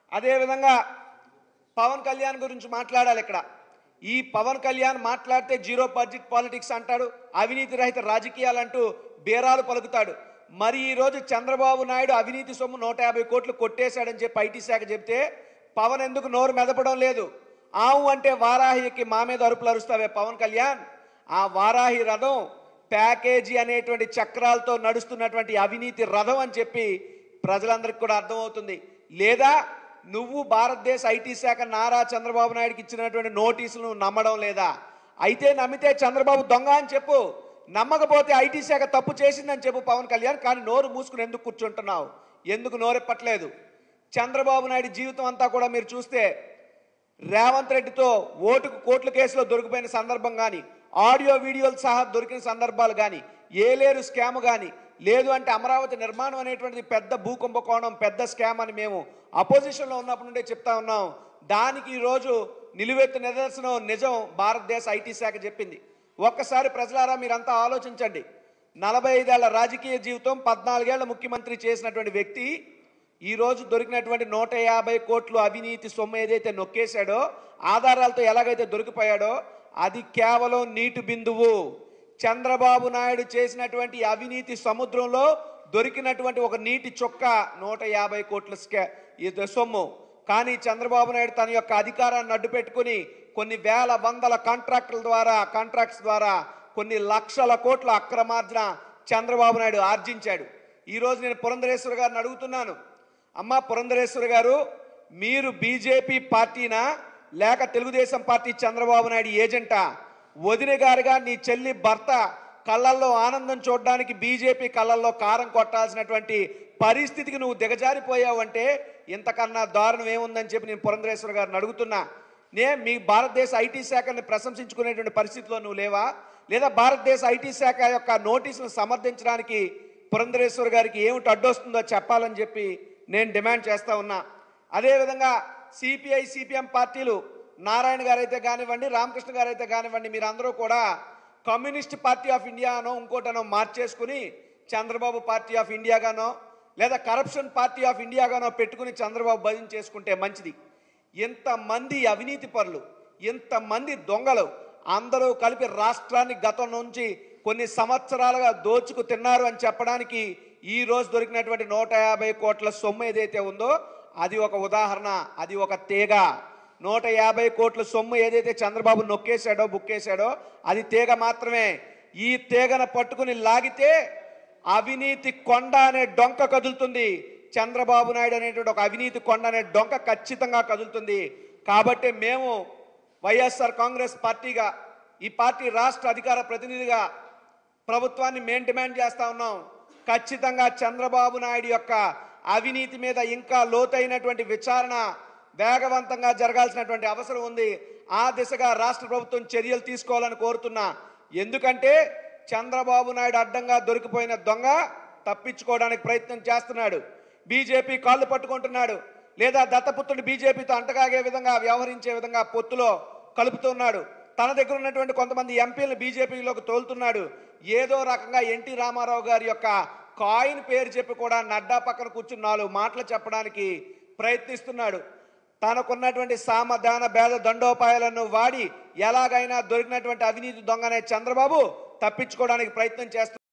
అదేవిధంగా పవన్ కళ్యాణ్ గురించి మాట్లాడాలి ఇక్కడ ఈ పవన్ కళ్యాణ్ మాట్లాడితే జీరో బడ్జెట్ పాలిటిక్స్ అంటాడు అవినీతి రహిత రాజకీయాలు అంటూ బేరాలు పలుకుతాడు మరి ఈ రోజు చంద్రబాబు నాయుడు అవినీతి సొమ్ము నూట యాభై కోట్లు కొట్టేశాడని చెప్పి ఐటీ శాఖ చెప్తే పవన్ ఎందుకు నోరు మెదపడం లేదు ఆవు అంటే వారాహికి మా మీద అరుపులు అరుస్తావే పవన్ కళ్యాణ్ ఆ వారాహి రథం ప్యాకేజీ అనేటువంటి చక్రాలతో నడుస్తున్నటువంటి అవినీతి రథం అని చెప్పి ప్రజలందరికీ కూడా అర్థమవుతుంది లేదా నువ్వు భారతదేశ ఐటీ శాఖ నారా చంద్రబాబు నాయుడుకి ఇచ్చినటువంటి నోటీసులను నమ్మడం లేదా అయితే నమ్మితే చంద్రబాబు దొంగ అని చెప్పు నమ్మకపోతే ఐటీ శాఖ తప్పు చేసిందని చెప్పు పవన్ కళ్యాణ్ కానీ నోరు మూసుకుని ఎందుకు కూర్చుంటున్నావు ఎందుకు నోరెప్పట్లేదు చంద్రబాబు నాయుడు జీవితం అంతా కూడా మీరు చూస్తే రేవంత్ రెడ్డితో ఓటుకు కోట్ల కేసులో దొరికిపోయిన సందర్భం కానీ ఆడియో వీడియోలు సహా దొరికిన సందర్భాలు కానీ ఏలేరు స్కామ్ కానీ లేదు అంటే అమరావతి నిర్మాణం అనేటువంటిది పెద్ద భూకుంభకోణం పెద్ద స్కామ్ అని మేము అపోజిషన్లో ఉన్నప్పటి నుండే చెప్తా ఉన్నాం దానికి ఈరోజు నిలువెత్తు నిదర్శనం నిజం భారతదేశ ఐటీ శాఖ చెప్పింది ఒక్కసారి ప్రజలారా మీరంతా ఆలోచించండి నలభై ఐదేళ్ల రాజకీయ జీవితం పద్నాలుగేళ్ల ముఖ్యమంత్రి చేసినటువంటి వ్యక్తి ఈ రోజు దొరికినటువంటి నూట యాభై కోట్లు అవినీతి సొమ్ము ఏదైతే నొక్కేశాడో ఆధారాలతో ఎలాగైతే దొరికిపోయాడో అది కేవలం నీటి బిందువు చంద్రబాబు నాయుడు చేసినటువంటి అవినీతి సముద్రంలో దొరికినటువంటి ఒక నీటి చొక్క నూట యాభై కోట్ల స్కా ఇది సొమ్ము కానీ చంద్రబాబు నాయుడు తన యొక్క అధికారాన్ని అడ్డు పెట్టుకుని కొన్ని వేల వందల కాంట్రాక్టుల ద్వారా కాంట్రాక్ట్స్ ద్వారా కొన్ని లక్షల కోట్ల అక్రమార్జన చంద్రబాబు నాయుడు ఆర్జించాడు ఈ రోజు నేను పురంధరేశ్వర గారిని అడుగుతున్నాను అమ్మ పురంధరేశ్వర గారు మీరు బీజేపీ పార్టీనా లేక తెలుగుదేశం పార్టీ చంద్రబాబు నాయుడు ఏజెంటా వదిన గారుగా నీ చెల్లి భర్త కళ్ళల్లో ఆనందం చూడడానికి బీజేపీ కళ్ళల్లో కారం కొట్టాల్సినటువంటి పరిస్థితికి నువ్వు దిగజారిపోయావంటే ఇంతకన్నా దారుణం ఏముందని చెప్పి నేను పురంధరేశ్వర గారిని అడుగుతున్నా నే మీ భారతదేశ ఐటీ శాఖని ప్రశంసించుకునేటువంటి పరిస్థితిలో నువ్వు లేవా లేదా భారతదేశ ఐటీ శాఖ యొక్క నోటీసును సమర్థించడానికి పురంధరేశ్వర్ గారికి ఏమిటి అడ్డొస్తుందో చెప్పాలని చెప్పి నేను డిమాండ్ చేస్తా ఉన్నా అదేవిధంగా సిపిఐ సిపిఎం పార్టీలు నారాయణ గారైతే కానివ్వండి రామకృష్ణ గారైతే కానివ్వండి మీరందరూ కూడా కమ్యూనిస్ట్ పార్టీ ఆఫ్ ఇండియా అనో ఇంకోటనో మార్చేసుకుని చంద్రబాబు పార్టీ ఆఫ్ ఇండియాగానో లేదా కరప్షన్ పార్టీ ఆఫ్ ఇండియాగానో పెట్టుకుని చంద్రబాబు భజన చేసుకుంటే మంచిది ఇంతమంది అవినీతి పరులు ఇంతమంది దొంగలు అందరూ కలిపి రాష్ట్రాన్ని గతం నుంచి కొన్ని సంవత్సరాలుగా దోచుకు తిన్నారు అని చెప్పడానికి ఈ రోజు దొరికినటువంటి నూట యాభై కోట్ల సొమ్ము ఏదైతే ఉందో అది ఒక ఉదాహరణ అది ఒక తీగ నూట యాభై కోట్ల సొమ్ము ఏదైతే చంద్రబాబు నొక్కేశాడో బుక్కేశాడో అది తీగ మాత్రమే ఈ తీగను పట్టుకుని లాగితే అవినీతి కొండ అనే డొంక కదులుతుంది చంద్రబాబు నాయుడు అనేటువంటి ఒక అవినీతి కొండ అనే డొంక ఖచ్చితంగా కదులుతుంది కాబట్టి మేము వైఎస్ఆర్ కాంగ్రెస్ పార్టీగా ఈ పార్టీ రాష్ట్ర అధికార ప్రతినిధిగా ప్రభుత్వాన్ని మేము డిమాండ్ చేస్తా ఉన్నాం ఖచ్చితంగా చంద్రబాబు నాయుడు యొక్క అవినీతి మీద ఇంకా లోతైనటువంటి విచారణ వేగవంతంగా జరగాల్సినటువంటి అవసరం ఉంది ఆ దిశగా రాష్ట్ర ప్రభుత్వం చర్యలు తీసుకోవాలని కోరుతున్నా ఎందుకంటే చంద్రబాబు నాయుడు అడ్డంగా దొరికిపోయిన దొంగ తప్పించుకోవడానికి ప్రయత్నం చేస్తున్నాడు బీజేపీ కాళ్ళు పట్టుకుంటున్నాడు లేదా దత్తపుత్రుడు బీజేపీతో అంటగాగే విధంగా వ్యవహరించే విధంగా పొత్తులో కలుపుతున్నాడు తన దగ్గర ఉన్నటువంటి కొంతమంది ఎంపీలను బీజేపీలోకి తోలుతున్నాడు ఏదో రకంగా ఎన్టీ రామారావు గారి యొక్క కాయిన్ పేరు చెప్పి కూడా నడ్డా పక్కన కూర్చుని నాలుగు మాటలు చెప్పడానికి ప్రయత్నిస్తున్నాడు తనకున్నటువంటి సామధాన భేద దండోపాయాలను వాడి ఎలాగైనా దొరికినటువంటి అవినీతి దొంగనే చంద్రబాబు తప్పించుకోవడానికి ప్రయత్నం చేస్తున్నాడు